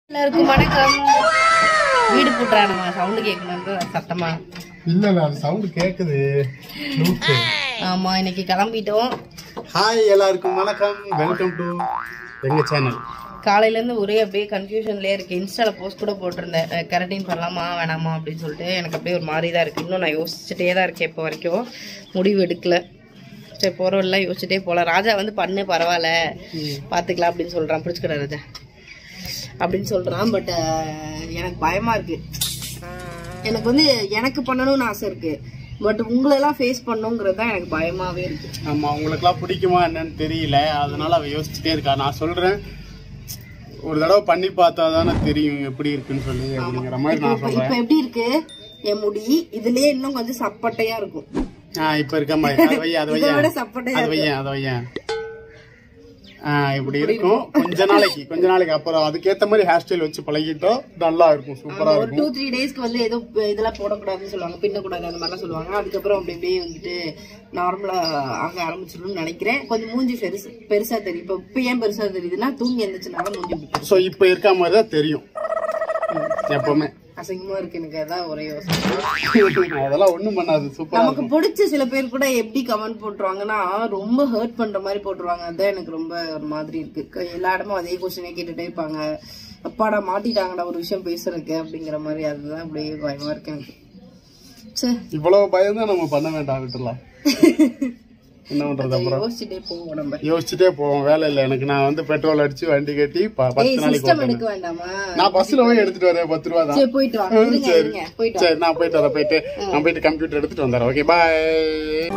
எல்லாருக்கும் வணக்கம் வீடு பூட்டுறானுமா சவுண்டு கேட்கணுன்ற சத்தமா இல்ல இல்ல அது சவுண்ட் கேக்குது லூப்பு ஆமா இன்னைக்கு கிளம்பிட்டோம் ஹாய் எல்லாருக்கும் வணக்கம் வெல்கம் டு எங்க சேனல் காலையில இருந்து ஒரே அப்படியே கன்ஃபியூஷன்லயே இருக்கு இன்ஸ்டால போஸ்ட் கூட போட்டிருந்தேன் கரண்டின் பண்ணலாமா வேணாமா அப்படின்னு சொல்லிட்டு எனக்கு அப்படியே ஒரு மாதிரி தான் இருக்கு இன்னும் நான் யோசிச்சுட்டே தான் இருக்கேன் இப்போ வரைக்கும் முடிவு எடுக்கல சரி போறவெல்லாம் யோசிச்சுட்டே போகலாம் ராஜா வந்து பண்ணு பரவாயில்ல பார்த்துக்கலாம் அப்படின்னு சொல்றான் பிடிச்சிக்கிறேன் ராஜா அப்படின்னு சொல்றான் பட் எனக்கு பயமா இருக்கு எனக்கு வந்து எனக்கு பண்ணணும்னு ஆசை இருக்கு பட் உங்களெல்லாம் ஃபேஸ் பண்ணுங்கிறது தான் எனக்கு பயமாவே இருக்கு ஆமா உங்களுக்குலாம் பிடிக்குமா என்னன்னு தெரியல அதனால அவ யோசிச்சுட்டே இருக்கா நான் சொல்றேன் ஒரு தடவை பண்ணி பார்த்தா தானே தெரியும் எப்படி இருக்குன்னு சொல்லி அப்படிங்கிற மாதிரி நான் இப்ப சொல்றேன் இப்ப எப்படி இருக்கு என் முடி இதுலயே இன்னும் கொஞ்சம் சப்பட்டையா இருக்கும் ஆ இப்ப இருக்க மாதிரி அது வையன் அது இதை விட வையன் சப்பட்டையா அது வையன் அது வையன் ஆ இப்படி இருக்கும் கொஞ்ச நாளைக்கு கொஞ்ச நாளைக்கு அப்புறம் அதுக்கேத்த மாதிரி ஹேர் ஸ்டைல் வச்சு பழகிட்டோம் நல்லா இருக்கும் சூப்பரா ஒரு இருக்கும் டூ த்ரீ டேஸ்க்கு வந்து ஏதோ ப- இதெல்லாம் போடக்கூடாதுன்னு சொல்லுவாங்க பின்னக்கூடாது அந்த மாதிரிலாம் சொல்லுவாங்க அதுக்கப்புறம் அப்படி அப்படியே வந்துட்டு நார்மலா ஆக ஆரம்பிச்சிடும்னு நினைக்கிறேன் கொஞ்சம் மூஞ்சி பெருசு பெருசா தெரியும் இப்ப இப்ப ஏன் பெருசா தெரியுதுன்னா தூங்கி எந்திரிச்சனால மூஞ்சி இப்படி பெருசு. ஸோ இப்போ இருக்க மாதிரி தான் தெரியும் எப்பவுமே அசிங்கமா இருக்கு எனக்கு அதான் ஒரே யோசனை அதெல்லாம் ஒண்ணும் பண்ணாது சூப்பரா நமக்கு பிடிச்ச சில பேர் கூட எப்படி கமெண்ட் போட்டுருவாங்கன்னா ரொம்ப ஹர்ட் பண்ற மாதிரி போட்டுருவாங்க அதான் எனக்கு ரொம்ப ஒரு மாதிரி இருக்கு க- எல்லா இடமும் அதே கொஸ்டினே கேட்டுட்டே இருப்பாங்க அப்பாடா மாட்டிட்டாங்கடா ஒரு விஷயம் பேசுறதுக்கு அப்படிங்கிற மாதிரி அதுதான் அப்படியே பயமா இருக்கு எனக்கு சே இவ்வளவு பயம் தான் நம்ம பண்ண வேண்டாம் விட்டுலாம் என்ன பண்றது அப்புறம் யோசிச்சுட்டே போவோம் நம்ம யோசிச்சுட்டே போவோம் வேலை இல்லை எனக்கு நான் வந்து பெட்ரோல் அடிச்சு வண்டி கட்டி ப- பத்து ஏய் நாளைக்கு சிஸ்டம் ஓட்டணும். எடுக்க வேண்டாமா நான் பஸ்ல போய் எடுத்துட்டு வரேன் பத்து ரூபா தான் சரி போயிட்டு வாங்க ம், இருங்க சரி இருங்க போயிட்டு சரி நான் போயிட்டு வரேன் போயிட்டு நான் போயிட்டு கம்ப்யூட்டர் எடுத்துட்டு வந்துடுறேன் ஓகே பாய்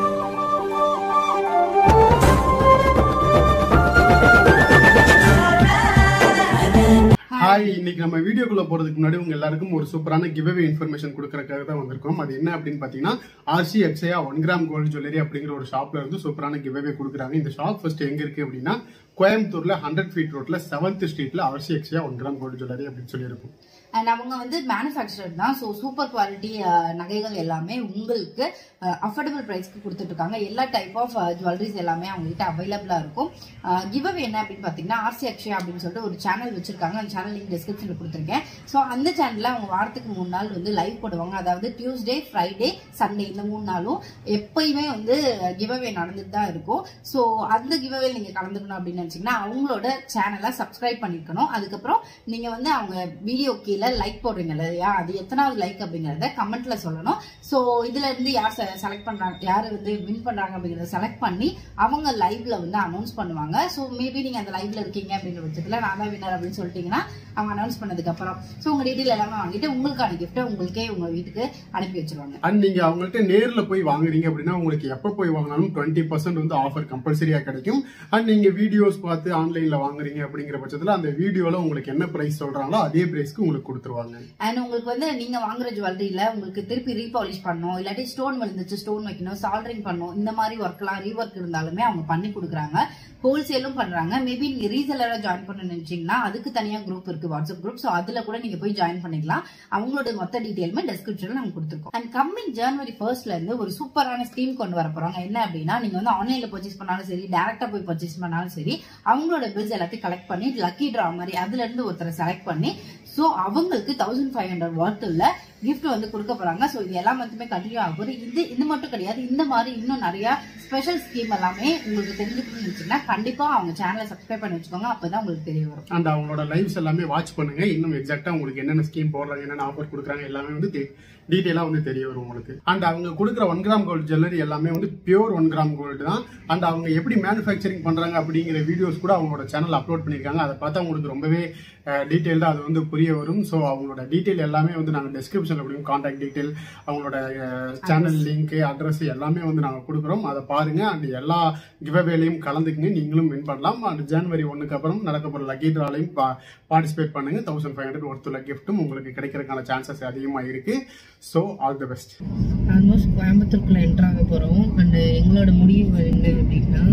ஹாய் இன்னைக்கு நம்ம வீடியோக்குள்ள போறதுக்கு முன்னாடி உங்க எல்லாருக்கும் ஒரு சூப்பரான கிவ்அவே இன்ஃபர்மேஷன் கொடுக்கறதுக்காக தான் வந்திருக்கோம் அது என்ன அப்படின்னு பாத்தீங்கன்னா ஆர்சி எக்ஸயா ஒன் கிராம் கோல்டு ஜுவல்லரி அப்படிங்கிற ஒரு ஷாப்ல இருந்து சூப்பரான கிவ்அவே கொடுக்குறாங்க இந்த ஷாப் ஃபர்ஸ்ட் எங்க இருக்கு அப்படின்னா கோயம்புத்தூர்ல ஹண்ட்ரட் ஃபீட் ரோட்ல செவன்த் ஸ்ட்ரீட்ல ஆர்சி எக்ஸயா ஒன் கிராம் கோல்டு ஜுவல்லரி அப்படின்னு சொல்லியிருக்கும் அண்ட் அவங்க வந்து மேனுஃபேக்சரர் தான் ஸோ சூப்பர் குவாலிட்டி நகைகள் எல்லாமே உங்களுக்கு அஃபோர்டபுள் ப்ரைஸ்க்கு கொடுத்துட்டு இருக்காங்க எல்லா டைப் ஆஃப் ஜுவல்லரிஸ் எல்லாமே அவங்ககிட்ட அவைலபிளாக இருக்கும் கிவ் என்ன அப்படின்னு பார்த்தீங்கன்னா ஆர்சி அக்ஷயா அப்படின்னு சொல்லிட்டு ஒரு சேனல் வச்சிருக்காங்க அந்த சேனல் லிங்க் டிஸ்கிரிப்ஷனில் கொடுத்துருக்கேன் ஸோ அந்த சேனலில் அவங்க வாரத்துக்கு மூணு நாள் வந்து லைவ் போடுவாங்க அதாவது டியூஸ்டே ஃப்ரைடே சண்டே இந்த மூணு நாளும் எப்பயுமே வந்து கிவ் நடந்துட்டு தான் இருக்கும் ஸோ அந்த கிவ் நீங்கள் கலந்துக்கணும் அப்படின்னு நினச்சிங்கன்னா அவங்களோட சேனலை சப்ஸ்கிரைப் பண்ணிருக்கணும் அதுக்கப்புறம் நீங்கள் வந்து அவங்க வீடியோ கீழே லைக் போடுறீங்க இல்லையா அது எத்தனாவது லைக் அப்படிங்கறத கமெண்ட்ல சொல்லணும் ஸோ இதுல இருந்து யார் செலக்ட் பண்றாங்க யார் வந்து வின் பண்றாங்க அப்படிங்கறத செலக்ட் பண்ணி அவங்க லைவ்ல வந்து அனௌன்ஸ் பண்ணுவாங்க ஸோ மேபி நீங்க அந்த லைவ்ல இருக்கீங்க அப்படிங்கிற பட்சத்துல நான் தான் வின்னர் அப்படின்னு சொல்லிட்டீங்கன்னா அவங்க அனௌன்ஸ் பண்ணதுக்கு அப்புறம் ஸோ உங்க டீட்டெயில் எல்லாமே வாங்கிட்டு உங்களுக்கான கிஃப்ட்டை உங்களுக்கே உங்க வீட்டுக்கு அனுப்பி வச்சிருவாங்க அண்ட் நீங்க அவங்கள்ட்ட நேர்ல போய் வாங்குறீங்க அப்படின்னா உங்களுக்கு எப்ப போய் வாங்கினாலும் டுவெண்ட்டி பர்சன்ட் வந்து ஆஃபர் கம்பல்சரியா கிடைக்கும் அண்ட் நீங்க வீடியோஸ் பார்த்து ஆன்லைன்ல வாங்குறீங்க அப்படிங்கிற பட்சத்துல அந்த வீடியோல உங்களுக்கு என்ன பிரைஸ் சொல்றாங்களோ அதே பிரைஸ்க்கு உங்களுக்கு கொடுத்துருவாங்க அண்ட் உங்களுக்கு வந்து நீங்க வாங்குற ஜுவல்லரியில உங்களுக்கு திருப்பி ரீபாலிஷ் பண்ணணும் இல்லாட்டி ஸ்டோன் விழுந்துச்சு ஸ்டோன் வைக்கணும் சால்டரிங் பண்ணணும் இந்த மாதிரி ஒர்க்லாம் ரீஒர்க் இருந்தாலுமே அவங்க பண்ணி கொடுக்குறாங்க ஹோல்சேலும் பண்றாங்க மேபி நீங்க ரீசெல்லரா ஜாயின் பண்ண நினைச்சீங்கன்னா அதுக்கு தனியா குரூப் இருக்கு வாட்ஸ்அப் குரூப் ஸோ அதுல கூட நீங்க போய் ஜாயின் பண்ணிக்கலாம் அவங்களோட மொத்த டீடைலுமே டிஸ்கிரிப்ஷன்ல நாங்க கொடுத்துருக்கோம் அண்ட் கம்மிங் ஜனவரி ஃபர்ஸ்ட்ல இருந்து ஒரு சூப்பரான ஸ்கீம் கொண்டு வர போறாங்க என்ன அப்படின்னா நீங்க வந்து ஆன்லைன்ல பர்ச்சேஸ் பண்ணாலும் சரி டேரக்டா போய் பர்ச்சேஸ் பண்ணாலும் சரி அவங்களோட பில்ஸ் எல்லாத்தையும் கலெக்ட் பண்ணி லக்கி ட்ரா மாதிரி அதுல இருந்து ஒருத்தரை செலக்ட் பண்ணி ஸோ அவங்களுக்கு தௌசண்ட் ஃபைவ் ஹண்ட்ரட் ஒர்த் உள்ள gift வந்து கொடுக்க போறாங்க ஸோ இது எல்லா மந்த்துமே கண்டினியூ ஆக போகுது இது இது மட்டும் கிடையாது இந்த மாதிரி இன்னும் நிறைய ஸ்பெஷல் ஸ்கீம் எல்லாமே உங்களுக்கு தெரிஞ்சுக்கணும்னு இருந்துச்சுன்னா கண்டிப்பா அவங்க சேனலை சப்ஸ்கிரைப் பண்ணி வச்சுக்கோங்க அப்பதான் உங்களுக்கு தெரிய வரும் அண்ட் அவங்களோட லைவ்ஸ் எல்லாமே வாட்ச் பண்ணுங்க இன்னும் எக்ஸாக்டா உங்களுக்கு என்னென்ன ஸ்கீம் போடுறாங்க என்னென்ன ஆஃபர் கொடுக்குறாங்க எல்லாமே வந்து டீட்டெயிலாக வந்து தெரிய வரும் உங்களுக்கு அண்ட் அவங்க கொடுக்குற ஒன் கிராம் கோல்டு ஜுவல்லரி எல்லாமே வந்து பியூர் ஒன் கிராம் கோல்டு தான் அண்ட் அவங்க எப்படி மேனுஃபேக்சரிங் பண்றாங்க அப்படிங்கிற வீடியோஸ் கூட அவங்களோட சேனல் அப்லோட் பண்ணியிருக்காங்க அதை பார்த்தா உங்களுக்கு ரொம்பவே டீட்டெயில்டாக அது வந்து புரிய வரும் ஸோ அவங்களோட டீட்டெயில் எல்லாமே வந்து நாங்கள் டிஸ்கிரிப்ஷனில் கொடுக்கும் காண்டாக்ட் டீட்டெயில் அவங்களோட சேனல் லிங்க் அட்ரஸ் எல்லாமே வந்து நாங்கள் கொடுக்குறோம் அதை பாருங்க அண்ட் எல்லா கிவ்அவேலையும் கலந்துக்குங்க நீங்களும் வின் பண்ணலாம் அண்ட் ஜனவரி ஒன்றுக்கு அப்புறம் நடக்க போகிற லக்கி ட்ராலையும் பார்ட்டிசிபேட் பண்ணுங்க தௌசண்ட் ஃபைவ் ஹண்ட்ரட் ஒருத்துள்ள கிஃப்ட்டும் உங்களுக்கு கிடைக்கிறதுக்கான சான்சஸ் அதிகமாக இருக்கு so all the best almost கோயம்புத்தூருக்குள்ள என்ட்ரு ஆக போறோம் அண்ட் எங்களோட முடிவு என்ன அப்படின்னா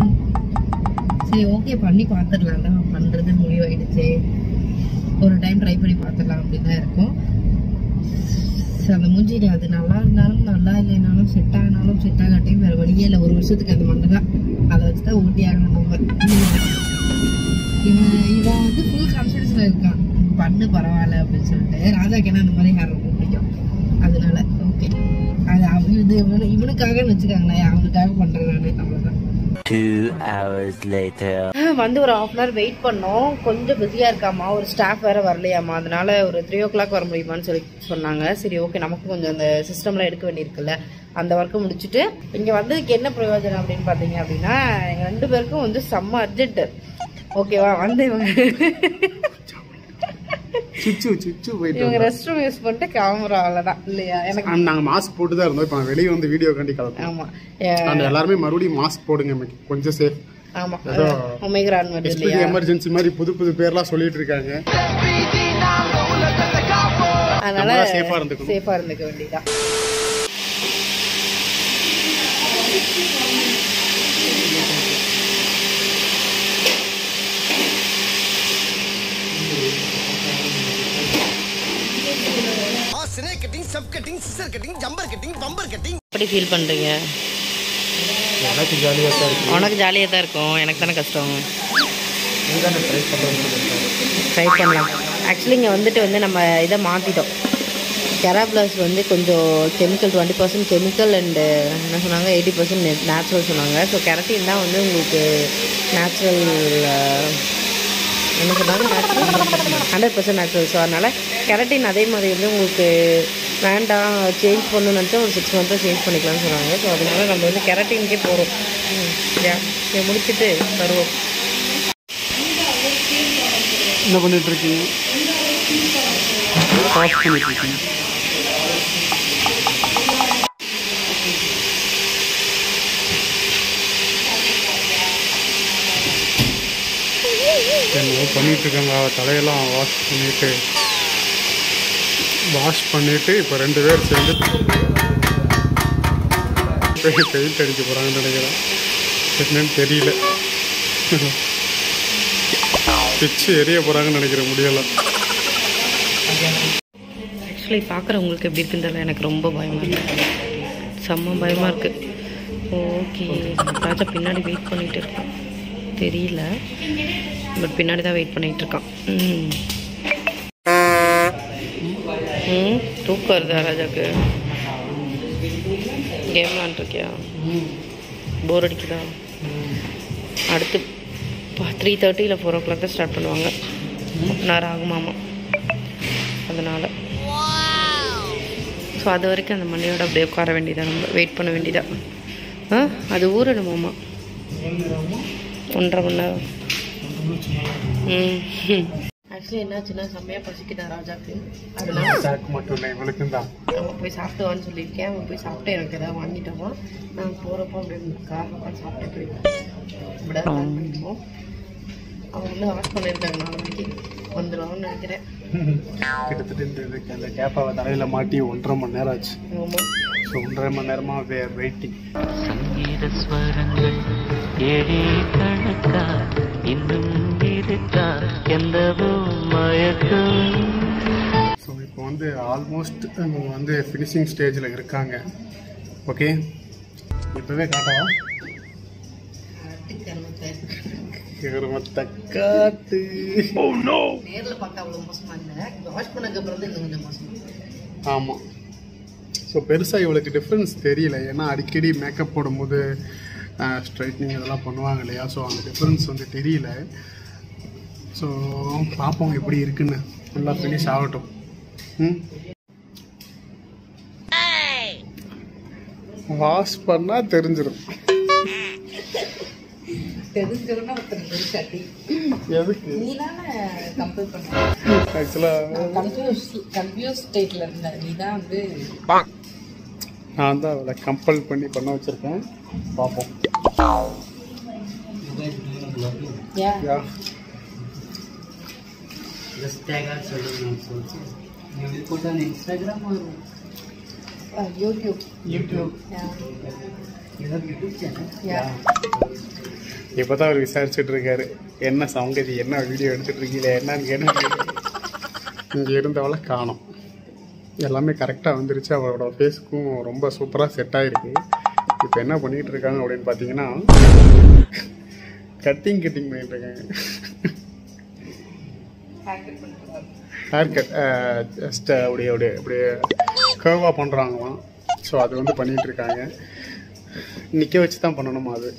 சரி ஓகே பண்ணி பார்த்துடலாம் தான் பண்றது முடிவாயிடுச்சு ஒரு டைம் ட்ரை பண்ணி பார்த்துடலாம் அப்படின்னு தான் இருக்கும் So, அந்த மூஞ்சியில் அது நல்லா இருந்தாலும் நல்லா இல்லைனாலும் செட் ஆனாலும் செட் ஆகாட்டையும் வேற வழியே இல்லை ஒரு வருஷத்துக்கு அது மட்டும் தான் அதை வச்சு தான் ஊட்டி ஆகணும் நம்ம இவன் இவன் வந்து ஃபுல் கான்ஃபிடன்ஸ்ல இருக்கான் பண்ணு பரவாயில்ல அப்படின்னு சொல்லிட்டு ராஜாக்கு என்ன அந்த மாதிரி ஹேர் ரொம்ப பிடிக்கும் அதனால ஓகே அது அவன் இது இவனு இவனுக்காகன்னு வச்சுக்காங்களேன் அவனுக்காக பண்றேன் நான் அவ்வளவுதான் Two hours later. வந்து ஒரு ஹாஃப் அன் ஹவர் வெயிட் பண்ணோம் கொஞ்சம் பிஸியாக இருக்காமா ஒரு ஸ்டாஃப் வேற வரலையாமா அதனால ஒரு த்ரீ ஓ கிளாக் வர முடியுமான்னு சொல்லி சொன்னாங்க சரி ஓகே நமக்கு கொஞ்சம் அந்த சிஸ்டம்லாம் எடுக்க வேண்டியிருக்குல்ல அந்த ஒர்க்கை முடிச்சுட்டு இங்கே வந்ததுக்கு என்ன பிரயோஜனம் அப்படின்னு பார்த்தீங்க அப்படின்னா எங்கள் ரெண்டு பேருக்கும் வந்து செம்ம அர்ஜென்ட் ஓகேவா வந்து இவங்க சுச்சு சுச்சு போயிட்டு இவங்க ரெஸ்ட் ரூம் யூஸ் பண்ணிட்டு கேமரா அவ்வளோதான் இல்லையா எனக்கு அண்ட் நாங்க மாஸ்க் போட்டு தான் இருந்தோம் இப்போ வெளியே வந்து வீடியோ கண்டி கலப்போம் ஆமாம் அண்ட் எல்லாருமே மறுபடியும் மாஸ்க் போடுங்க இன்னைக்கு. கொஞ்சம் சேஃப் ஆமாம் ஏதோ ஒமேக்ரான் வருது எஸ்பிடி இல்லையா எமர்ஜென்சி மாதிரி புது புது பேர்லாம் சொல்லிட்டு இருக்காங்க அதனால நம்மளா safe ஆ இருந்துக்கணும். சேஃபாக இருந்துக்க வேண்டியதான் snake cutting sub cutting scissor cutting jumper cutting bumper cutting எப்படி ஃபீல் பண்ணுறீங்க எனக்கு ஜாலியாக தான் இருக்கு உனக்கு ஜாலியாக தான் இருக்கும் எனக்கு தானே கஷ்டம் நீதானே ட்ரை பண்ணுறது ட்ரை பண்ணலாம் ஆக்சுவலி இங்கே வந்துட்டு வந்து நம்ம இதை மாற்றிட்டோம் கெராப்ளஸ் வந்து கொஞ்சம் chemical twenty percent chemical and என்ன சொன்னாங்க எயிட்டி பர்சன்ட் நேச்சுரல் சொன்னாங்க ஸோ கெரட்டின் தான் வந்து உங்களுக்கு நேச்சுரல் என்ன சொன்னாங்க natural hundred percent natural so அதனால் கெரட்டின் அதே மாதிரி வந்து உங்களுக்கு வேண்டாம் சேஞ்ச் பண்ணணும்னு நினச்சா ஒரு சிக்ஸ் மந்த்தாக சேஞ்ச் பண்ணிக்கலாம்னு சொன்னாங்க ஸோ அதனால நம்ம வந்து கெரட்டின்கே போகிறோம் இதை முடிச்சுட்டு வருவோம் என்ன பண்ணிட்டு இருக்கீங்க வாஷ் பண்ணிட்டு இருக்கீங்க என்னவோ பண்ணிட்டு இருக்காங்க அவ தலையெல்லாம் வாஷ் பண்ணிட்டு வாஷ் பண்ணிட்டு இப்போ ரெண்டு பேர் சேர்ந்து பெயிண்ட் அடிக்க போறாங்கன்னு நினைக்கிறேன் என்னன்னு தெரியல பிச்சு எரிய போறாங்கன்னு நினைக்கிறேன் முடியல ஆக்சுவலி பார்க்குறவங்களுக்கு எப்படி இருக்குன்னு தெரியல எனக்கு ரொம்ப பயமாக இருக்கு செம்ம பயமாக இருக்கு ஓகே ராஜா பின்னாடி வெயிட் பண்ணிட்டு இருக்கான் தெரியல பட் பின்னாடி தான் வெயிட் பண்ணிட்டு இருக்கான் ம் ம் தூக்கம் வருதா ராஜாக்கு கேம் விளாண்டுருக்கியா போர் அடிக்குதா அடுத்து த்ரீ தேர்ட்டி இல்லை ஃபோர் ஓ கிளாக் தான் ஸ்டார்ட் பண்ணுவாங்க நேரம் ஆகுமாமா அதனால் ஸோ அது வரைக்கும் அந்த மண்டையோட அப்படியே உட்கார வேண்டியதா நம்ம வெயிட் பண்ண வேண்டியதா ஆ அது ஊறணுமாம்மா ஒன்றரை மணி நேரம் ம் ஆக்சுவலி என்னாச்சுன்னா செம்மையாக பசிக்குதா ராஜாக்கு அதனால சாக்கு மட்டும் இல்லை இவளுக்கும் தான் அவன் போய் சாப்பிட்டு வான்னு சொல்லியிருக்கேன் அவன் போய் சாப்பிட்டு எனக்கு ஏதாவது வாங்கிட்டோமா நான் போகிறப்போ அப்படியே காரில் உட்காந்து சாப்பிட்டு போயிடுவேன் இப்படி பிளான் பண்ணிப்போம் அவங்க வந்து வாஷ் பண்ணியிருக்காங்க நாலு மணிக்கு வந்துடுவான்னு நினைக்கிறேன் கிட்டத்தட்ட இந்த இதுக்கு அந்த கேப்பாவை தலையில மாட்டி ஒன்றரை மணி நேரம் ஆச்சு ஆமாம் ஸோ ஒன்றரை மணி நேரமா வெயிட்டிங் சங்கீத ஸ்வரங்கள் ஏழே கணக்கா இன்னும் இருக்கா எந்தவோ மயக்கம் ஸோ இப்போ வந்து ஆல்மோஸ்ட் அவங்க வந்து ஃபினிஷிங் ஸ்டேஜில் இருக்காங்க ஓகே இப்போவே காட்டவா காட்டு நேர்ல பார்க்க அவ்வளவு மோசமா இல்லை வாஷ் பண்ணதுக்கு அப்புறம் தான் இன்னும் கொஞ்சம் மோசமா ஆமாம் ஸோ பெருசாக இவளுக்கு டிஃப்ரென்ஸ் தெரியல ஏன்னா அடிக்கடி மேக்கப் போடும்போது ஸ்ட்ரைட்னிங் இதெல்லாம் பண்ணுவாங்க இல்லையா ஸோ அந்த டிஃப்ரென்ஸ் வந்து தெரியல ஸோ பார்ப்போம் எப்படி இருக்குன்னு ஃபுல்லாக ஃபினிஷ் ஆகட்டும் ம் வாஷ் பண்ணால் தெரிஞ்சிடும் தெரிஞ்சவனா ஒருத்தர் இருக்காட்டி எதுக்கு நீ தானே கம்பேர் பண்ண ஆக்சுவலாக கன்ஃபியூஸ் கன்ஃபியூஸ் ஸ்டேட்ல இருந்த நீ தான் வந்து நான் தான் அவளை கம்பல் பண்ணி பண்ண வச்சுருக்கேன் பார்ப்போம் ஏன் யா யூடியூப் யூடியூப் யா இப்போ தான் அவர் விசாரிச்சுட்டு இருக்காரு என்ன சங்கதி என்ன வீடியோ எடுத்துட்டு இருக்கீங்களே என்னன்னு கேட்டு இங்கே இருந்தவளை காணோம் எல்லாமே கரெக்டாக வந்துருச்சு அவளோட ஃபேஸுக்கும் ரொம்ப சூப்பராக செட் ஆகிருக்கு இப்போ என்ன பண்ணிட்டு இருக்காங்க அப்படின்னு பார்த்தீங்கன்னா கட்டிங் கட்டிங் பண்ணிட்டு இருக்காங்க ஹேர் கட் பண்ணிட்டு ஹேர் கட் ஜஸ்ட் அப்படியே அப்படியே அப்படியே கர்வாக பண்ணுறாங்களாம் ஸோ அது வந்து பண்ணிட்டு இருக்காங்க நிற்க வச்சு தான் பண்ணணுமா அது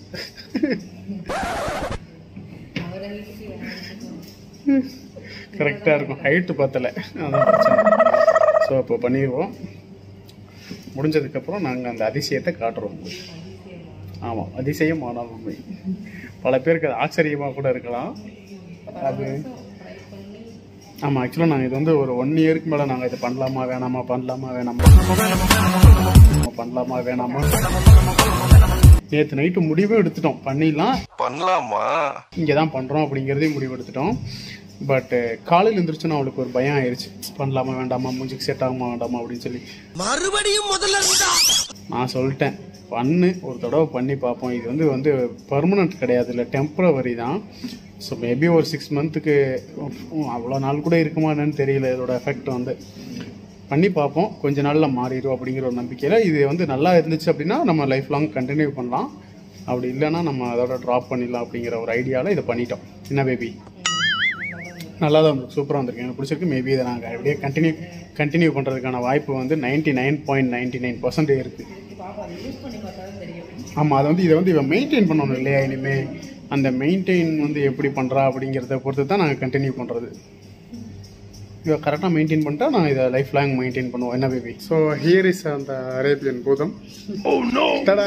கரெக்டாக இருக்கும் ஹைட்டு பத்தலை அதான் பிரச்சனை ஸோ இப்போ பண்ணிடுவோம் முடிஞ்சதுக்கப்புறம் நாங்கள் அந்த அதிசயத்தை காட்டுறோம் ஆமாம் அதிசயம் ஆனால் உண்மை பல பேருக்கு அது ஆச்சரியமாக கூட இருக்கலாம் அது ஆமாம் ஆக்சுவலாக நாங்கள் இது வந்து ஒரு ஒன் இயருக்கு மேலே நாங்கள் இது பண்ணலாமா வேணாமா பண்ணலாமா வேணாமா பண்ணலாமா வேணாமா நேற்று நைட்டு முடிவே எடுத்துட்டோம் பண்ணிடலாம் பண்ணலாமா இங்கே தான் பண்ணுறோம் அப்படிங்கிறதையும் முடிவு எடுத்துட்டோம் பட் காலையில் எழுந்திரிச்சோன்னா அவளுக்கு ஒரு பயம் ஆயிடுச்சு பண்ணலாமா வேண்டாமா மூஞ்சிக்கு செட் ஆகுமா வேண்டாமா அப்படின்னு சொல்லி மறுபடியும் முதல்ல இருந்தா நான் சொல்லிட்டேன் பண்ணு ஒரு தடவை பண்ணி பார்ப்போம் இது வந்து வந்து பர்மனன்ட் கிடையாது இல்லை டெம்பரவரி தான் ஸோ மேபி ஒரு சிக்ஸ் மந்த்துக்கு அவ்வளோ நாள் கூட இருக்குமா என்னன்னு தெரியல இதோட எஃபெக்ட் வந்து பண்ணி பார்ப்போம் கொஞ்ச நாளில் மாறிடும் அப்படிங்கிற ஒரு நம்பிக்கையில் இது வந்து நல்லா இருந்துச்சு அப்படின்னா நம்ம லைஃப் லாங் கண்டினியூ பண்ணலாம் அப்படி இல்லைன்னா நம்ம அதோட ட்ராப் பண்ணிடலாம் அப்படிங்கிற ஒரு ஐடியாவில் இதை பண்ணிட்டோம் என்ன பேபி நல்லா தான் வந்து சூப்பராக வந்திருக்கு எனக்கு பிடிச்சிருக்கு மேபி இதை நாங்கள் அப்படியே கண்டினியூ கண்டினியூ பண்ணுறதுக்கான வாய்ப்பு வந்து ninety nine point ninety nine percentage இருக்குது ஆமாம் அதை வந்து இதை வந்து இவன் மெயின்டைன் பண்ணணும் இல்லையா இனிமே அந்த மெயின்டைன் வந்து எப்படி பண்ணுறா அப்படிங்கிறத பொறுத்து தான் நாங்கள் கண்டினியூ பண்ணுறது இவ கரெக்டாக மெயின்டைன் பண்ணிட்டா நான் இதை லைஃப் லாங் மெயின்டைன் பண்ணுவோம் என்ன பேபி ஸோ ஹியர் இஸ் அந்த அரேபியன் பூதம் தடா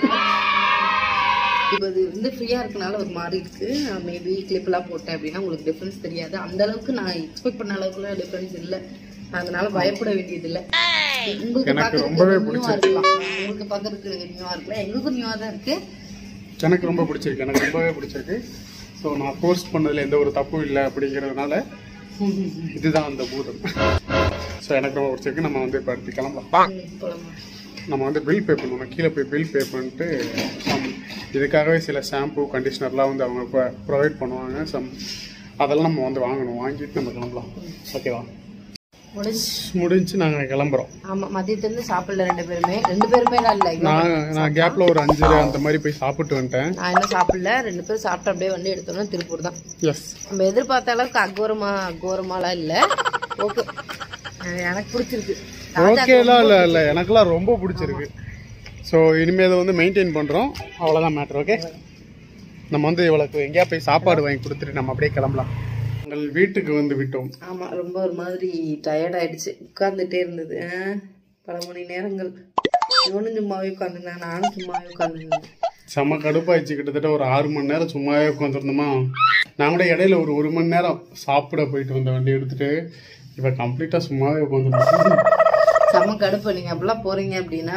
இப்போ இது வந்து ஃப்ரீயா இருக்கனால ஒரு மாதிரி இருக்கு மேபி கிளிப்லாம் போட்டேன் அப்படின்னா உங்களுக்கு டிஃபரன்ஸ் தெரியாது அந்த அளவுக்கு நான் எக்ஸ்பெக்ட் பண்ண அளவுக்குள்ள டிஃபரன்ஸ் இல்ல அதனால பயப்பட வேண்டியது இல்ல உங்களுக்கு எனக்கு பார்க்கறதுக்கு ரொம்பவே நியூவா இருக்கலாம் உங்களுக்கு பார்க்கறதுக்கு நியூவா இருக்கலாம் எங்களுக்கும் நியூவா தான் இருக்கு எனக்கு ரொம்ப பிடிச்சிருக்கு எனக்கு ரொம்பவே பிடிச்சிருக்கு ஸோ நான் போஸ்ட் பண்ணதில் எந்த ஒரு தப்பும் இல்லை அப்படிங்கிறதுனால இதுதான் அந்த பூதம் ஸோ எனக்கு ரொம்ப பிடிச்சிருக்கு நம்ம வந்து இப்போ அடுத்து கிளம்பலாம் ம், போலாமா நம்ம வந்து பில் பே பண்ணணும் கீழே போய் பில் பே பண்ணிட்டு some இதுக்காகவே சில ஷாம்பு கண்டிஷனர்லாம் வந்து அவங்க ப்ரொவைட் பண்ணுவாங்க சம் அதெல்லாம் நம்ம வந்து வாங்கணும் வாங்கிட்டு நம்ம கிளம்பலாம் ஓகேவா முடிஞ்சு முடிஞ்சு நாங்கள் கிளம்புறோம் ஆமா மதியத்துல இருந்து சாப்பிடல ரெண்டு பேருமே ரெண்டு பேருமே எல்லாம் இல்ல இவன் நான் நான் கேப்பில் ஒரு அஞ்சு அந்த மாதிரி போய் சாப்பிட்டு வந்துட்டேன் நான் இன்னும் சாப்பிடல ரெண்டு பேரும் சாப்பிட்டு அப்படியே வண்டி எடுத்தோம்னா திருப்பூர் தான் எஸ் நம்ம எதிர்பார்த்த அளவுக்கு அகோரமா அகோரமாலாம் இல்ல ஓகே எனக்கு பிடிச்சிருக்கு ஓகேலாம் இல்லை இல்லை எனக்கெல்லாம் ரொம்ப பிடிச்சிருக்கு ஸோ இனிமேல் இதை வந்து மெயின்டைன் பண்ணுறோம் அவ்வளோதான் மேட்ரு ஓகே நம்ம வந்து இவளுக்கு எங்கேயா போய் சாப்பாடு வாங்கி கொடுத்துட்டு நம்ம அப்படியே கிளம்பலாம் உங்கள் வீட்டுக்கு வந்து விட்டோம் ஆமா ரொம்ப ஒரு மாதிரி டயர்ட் ஆயிடுச்சு உட்கார்ந்துட்டே இருந்தது ஆ, பல மணி நேரங்கள் இவனும் சும்மாவே உட்காந்துருந்தேன் நானும் சும்மாவே உட்காந்துருந்தேன் செம்ம கடுப்பாயிடுச்சு கிட்டத்தட்ட ஒரு ஆறு மணி நேரம் சும்மாவே உட்காந்துருந்தோமா நான் கூட இடையில ஒரு ஒரு மணி நேரம் சாப்பிட போயிட்டு வந்த வண்டி எடுத்துட்டு இப்போ கம்ப்ளீட்டாக சும்மாவே உட்காந்துருந்தோம் செம்ம கடுப்பு நீங்க அப்படிலாம் போறீங்க அப்படின்னா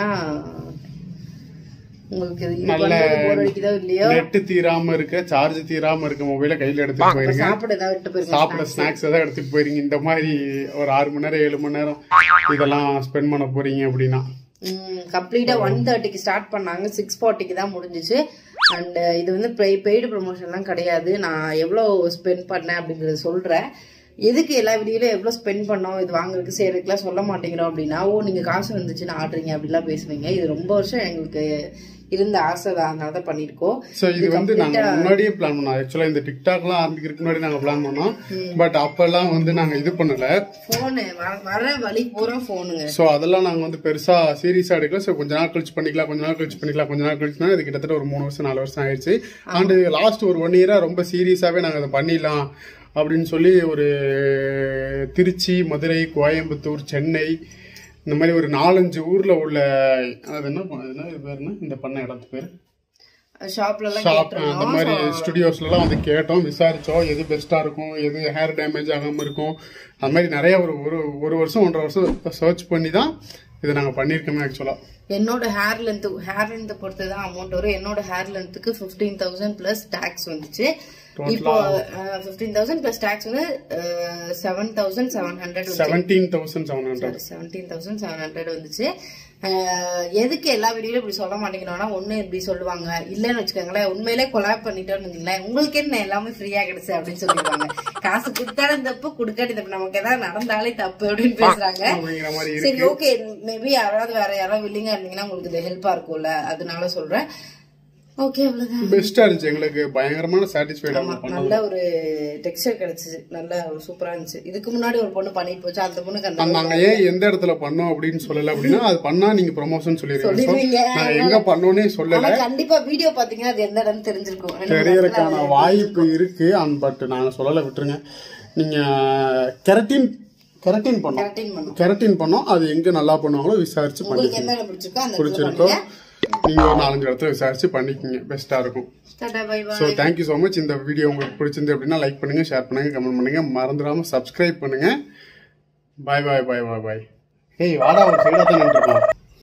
உங்களுக்கு இது இது நல்ல பண்றது போர் அடிக்குதோ இல்லையோ நெட்டு தீராம இருக்க சார்ஜ் தீராம இருக்க மொபைலை கையில எடுத்துட்டு இப்ப போயிருங்க சாப்பிட ஏதாவது விட்டு போயிருங்க சாப்பிட ஸ்நாக்ஸ் ஏதாவது எடுத்துட்டு போயிருங்க இந்த மாதிரி ஒரு ஆறு மணி நேரம் ஏழு மணி நேரம் இதெல்லாம் ஸ்பெண்ட் பண்ண போறீங்க அப்படின்னா கம்ப்ளீட்டா ஒன் தேர்ட்டிக்கு ஸ்டார்ட் பண்ணாங்க சிக்ஸ் ஃபார்ட்டிக்கு தான் முடிஞ்சிச்சு அண்ட் இது வந்து பெய்டு ப்ரொமோஷன்லாம் கிடையாது நான் எவ்வளோ ஸ்பெண்ட் பண்ணேன் அப்படிங்கறத சொல்றேன் எதுக்கு எல்லா வீடியோல எவ்வளோ ஸ்பெண்ட் பண்ணோம் இது வாங்குறதுக்கு செய்யறதுக்குலாம் சொல்ல மாட்டேங்கிறோம் அப்படின்னா ஓ நீங்க காசு வந்துச்சுன்னு ஆடுறீங்க அப்படிலாம் பேசுவீங்க இது ரொம்ப வருஷம் எங்களுக்கு இருந்த ஆசை தான் அதனால தான் பண்ணியிருக்கோம் சோ இது வந்து நாங்க முன்னாடியே பிளான் பண்ணோம் ஆக்சுவலா இந்த டிக்டாக்லாம் ஆரம்பிக்கிறதுக்கு முன்னாடி நாங்க பிளான் பண்ணோம் பட் அப்பெல்லாம் வந்து நாங்க இது பண்ணல ஃபோனு வர வழி பூரா ஃபோனுங்க சோ அதெல்லாம் நாங்க வந்து பெருசா சீரியஸா எடுக்கல சோ கொஞ்ச நாள் கழிச்சு பண்ணிக்கலாம் கொஞ்ச நாள் கழிச்சு பண்ணிக்கலாம் கொஞ்ச நாள் கழிச்சுனா இது கிட்டத்தட்ட ஒரு மூணு வருஷம் நாலு வருஷம் ஆயிடுச்சு அண்ட் லாஸ்ட் ஒரு ஒன் இயரா ரொம்ப சீரியஸாவே நாங்க அதை பண்ணிடலாம் அப்படின்னு சொல்லி ஒரு திருச்சி மதுரை கோயம்புத்தூர் சென்னை இந்த மாதிரி ஒரு நாலஞ்சு ஊர்ல உள்ள அது என்ன ப- அது என்ன இது பேர் என்ன இந்த பண்ண இடத்து பேர் ஷாப்ல எல்லாம் ஷாப் அந்த கேட்டிருந்தோம் மாதிரி ஸ்டுடியோஸ்லாம் வந்து கேட்டோம் விசாரிச்சோம் எது பெஸ்டா இருக்கும் எது ஹேர் டேமேஜ் ஆகாம இருக்கும் அந்த மாதிரி நிறைய ஒரு ஒரு ஒரு வருஷம் ஒன்றரை வருஷம் சர்ச் பண்ணி தான் இதை நாங்க பண்ணியிருக்கோமே ஆக்சுவலா என்னோட ஹேர் லென்த் ஹேர் லென்த் பொறுத்து தான் அமௌண்ட் வரும் என்னோட ஹேர் லென்த்துக்கு ஃபிஃப்டீன் தௌசண்ட் பிளஸ் டேக்ஸ் வந்துச்சு இப்போ ஃபிஃப்டீன் தௌசண்ட் பிளஸ் டேக்ஸ் வந்து seven thousand seven hundred seventeen thousand seven hundred seventeen thousand seven hundred வந்துச்சு அஹ், எதுக்கு எல்லா வீடியோலும் இப்படி சொல்ல மாட்டேங்கிறோம்னா ஒண்ணு இப்படி சொல்லுவாங்க இல்லன்னு வச்சுக்கோங்களேன் உண்மையிலே கொலாப் பண்ணிட்டோம்னு வச்சுங்களேன் உங்களுக்கு என்ன எல்லாமே ஃப்ரீயா கிடைச்சு அப்படின்னு சொல்லிடுவாங்க காசு கொடுத்தாலும் தப்பு கொடுக்காட்டி தப்பு நமக்கு ஏதாவது நடந்தாலே தப்பு அப்படின்னு பேசுறாங்க அப்படிங்கிற மாதிரி சரி ஓகே மேபி யாராவது வேற யாராவது வில்லிங்கா இருந்தீங்கன்னா உங்களுக்கு இது ஹெல்ப்பா இருக்கும்ல அதனால சொல்றேன் ஓகே அவ்வளவுதான் பெஸ்டா இருந்துச்சு எங்களுக்கு பயங்கரமான சாட்டிஸ்ஃபைட் ஆமா, நல்ல ஒரு டெக்ஸ்டர் கிடைச்சிச்சு நல்ல ஒரு சூப்பரா இருந்துச்சு இதுக்கு முன்னாடி ஒரு பொண்ணு பண்ணிட்டு போச்சு அந்த பொண்ணுக்கு அந்த நாங்க ஏன் எந்த இடத்துல பண்ணோம் அப்படின்னு சொல்லல அப்படின்னா அது பண்ணா நீங்க ப்ரொமோஷன் சொல்லிருக்கீங்க So, சொல்லிருவீங்க. நாங்க எங்க பண்ணோன்னே சொல்லல ஆனா கண்டிப்பா வீடியோ பாத்தீங்கன்னா அது எந்த இடம்னு தெரிஞ்சிருக்கும் ரெண்டு மூணு தெரியறதுக்கான இடத்துல வாய்ப்பு இருக்கு அண்ட் பட் நாங்க சொல்லல விட்டுருங்க நீங்க கெரட்டின் கெரட்டின் பண்ணோம் கரெக்டிங் பண்ணும் கெரட்டின் பண்ணோம் அது எங்க நல்லா பண்ணுவாங்களோ விசாரிச்சு உங்களுக்கு பண்ணிக்கோங்க எந்த இடம் பிடிச்சிருக்கோ அந்த இடத்துல பிடிச்சிருக்கோ பண்ணுங்க நீங்க ஒரு நாலஞ்சு இடத்துல விசாரிச்சு பண்ணிக்கோங்க பெஸ்டா இருக்கும் டாடா bye bye so thank you so much இந்த வீடியோ உங்களுக்கு பிடிச்சிருந்து அப்படின்னா லைக் பண்ணுங்க ஷேர் பண்ணுங்க கமெண்ட் பண்ணுங்க மறந்துடாம சப்ஸ்கிரைப் பண்ணுங்க பாய் பாய் பாய் பாய் பாய் ஏய் வாடா ஒரு சைடாக தான் நின்றுருக்கோம்